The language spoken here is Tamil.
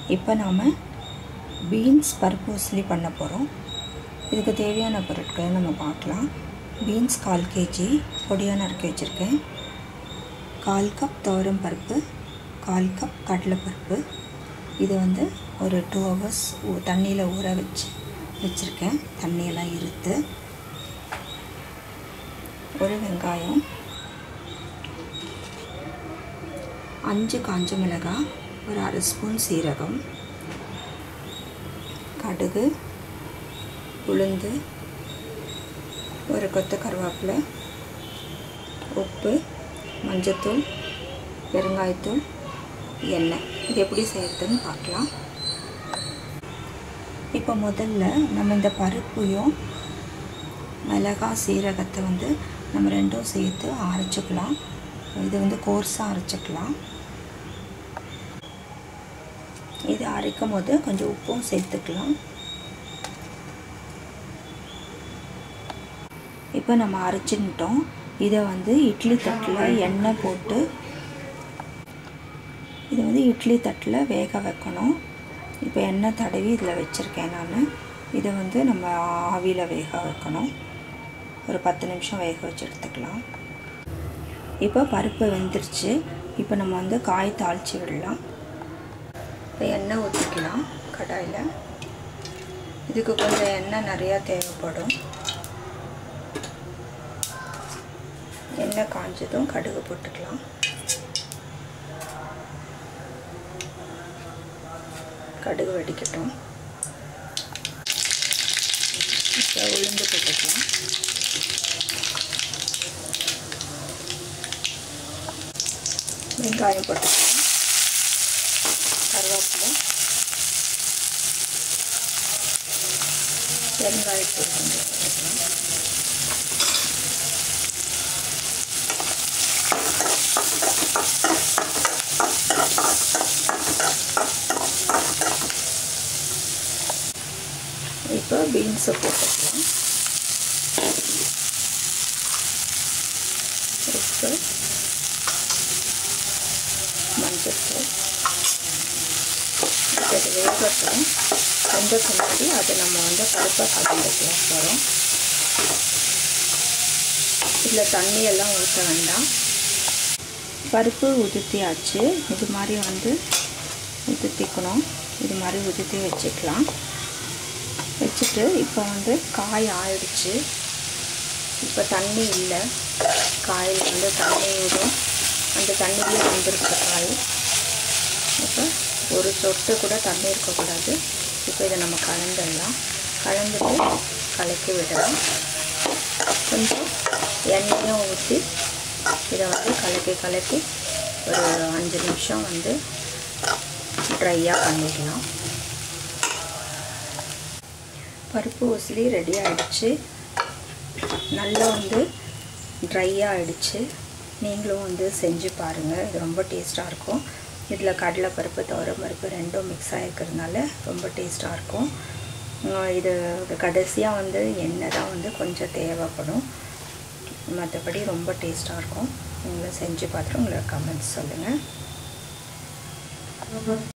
இப்போ நாம் பீன்ஸ் பருப்பு உசிலி பண்ண போகிறோம் இதுக்கு தேவையான பொருட்களை நம்ம பார்க்கலாம் பீன்ஸ் கால் கேஜி பொடியாக நறுக்கி வச்சுருக்கேன் கால் கப் துவரம் பருப்பு கால் கப் கடலைப்பருப்பு இது வந்து ஒரு டூ ஹவர்ஸ் தண்ணியில் ஊற வச்சு வச்சுருக்கேன் தண்ணியெல்லாம் இருத்து ஒரு வெங்காயம் அஞ்சு காஞ்ச மிளகாய் ஒரு அரை ஸ்பூன் சீரகம் கடுகு உளுந்து ஒரு கொத்த கருவேப்பிலை உப்பு மஞ்சத்தூள் பெருங்காயத்தூள் எண்ணெய் இது எப்படி செய்கிறதுன்னு பார்க்கலாம் இப்போ முதல்ல நம்ம இந்த பருப்பையும் மிளகாய் சீரகத்தை வந்து நம்ம ரெண்டும் சேர்த்து அரைச்சிக்கலாம் இது வந்து கோர்ஸாக அரைச்சிக்கலாம் இது அரைக்கும் போது கொஞ்சம் உப்பும் சேர்த்துக்கலாம் இப்போ நம்ம அரைச்சின்ட்டோம் இதை வந்து இட்லி தட்டில் எண்ணெய் போட்டு இதை வந்து இட்லி தட்டில் வேக வைக்கணும் இப்போ எண்ணெய் தடவி இதில் வச்சுருக்கேன் நான் இதை வந்து நம்ம ஆவியில் வேக வைக்கணும் ஒரு பத்து நிமிஷம் வேக வச்சு எடுத்துக்கலாம் இப்போ பருப்பு வெந்துருச்சு இப்போ நம்ம வந்து காய் தாளித்து விடலாம் இப்போ எண்ணெய் ஊற்றிக்கலாம் கடாயில் இதுக்கு கொஞ்சம் எண்ணெய் நிறையா தேவைப்படும் எண்ணெய் காஞ்சதும் கடுகு போட்டுக்கலாம் கடுகு வெடிக்கட்டும் இப்போ உளுந்து போட்டுக்கலாம் வெங்காயம் போட்டுக்கலாம் கருவேப்பிலை வெங்காயத்தூள் கொஞ்சம் போட்டுக்கலாம் இப்போ பீன்ஸை போட்டுக்கலாம் உப்பு மஞ்சத்தூள் அது வேகட்டும் வெந்த பின்னாடி அதை நம்ம வந்து பருப்பை கலந்துக்கலாம் போகிறோம் இதில் தண்ணியெல்லாம் ஊற்ற வேண்டாம் பருப்பு உதுத்தியாச்சு இது மாதிரி வந்து உதுத்திக்கணும் இது மாதிரி உதுத்தி வச்சுக்கலாம் வச்சுட்டு இப்போ வந்து காய் ஆயிடுச்சு இப்போ தண்ணி இல்லை காயில் வந்து தண்ணி விடும் அந்த தண்ணியிலே வந்துருக்கு காய் இப்போ ஒரு சொட்டு கூட தண்ணி இருக்கக்கூடாது இப்போ இதை நம்ம கலந்துடலாம் கலந்துட்டு கலக்கி விடலாம் கொஞ்சம் எண்ணெயும் ஊற்றி இதை வந்து கலக்கி கலக்கி ஒரு அஞ்சு நிமிஷம் வந்து ட்ரையாக பண்ணிடலாம் பருப்பு உசிலி ரெடி ஆகிடுச்சு நல்லா வந்து ட்ரையாக ஆகிடுச்சு நீங்களும் வந்து செஞ்சு பாருங்கள் இது ரொம்ப டேஸ்ட்டாக இருக்கும் இதில் கடலை பருப்பு துவரம் பருப்பு ரெண்டும் மிக்ஸ் ஆகிருக்கிறதுனால ரொம்ப டேஸ்ட்டாக இருக்கும் இது கடைசியாக வந்து எண்ணெய் தான் வந்து கொஞ்சம் தேவைப்படும் மற்றபடி ரொம்ப டேஸ்ட்டாக இருக்கும் நீங்களும் செஞ்சு பார்த்துட்டு உங்களோட கமெண்ட்ஸ் சொல்லுங்கள்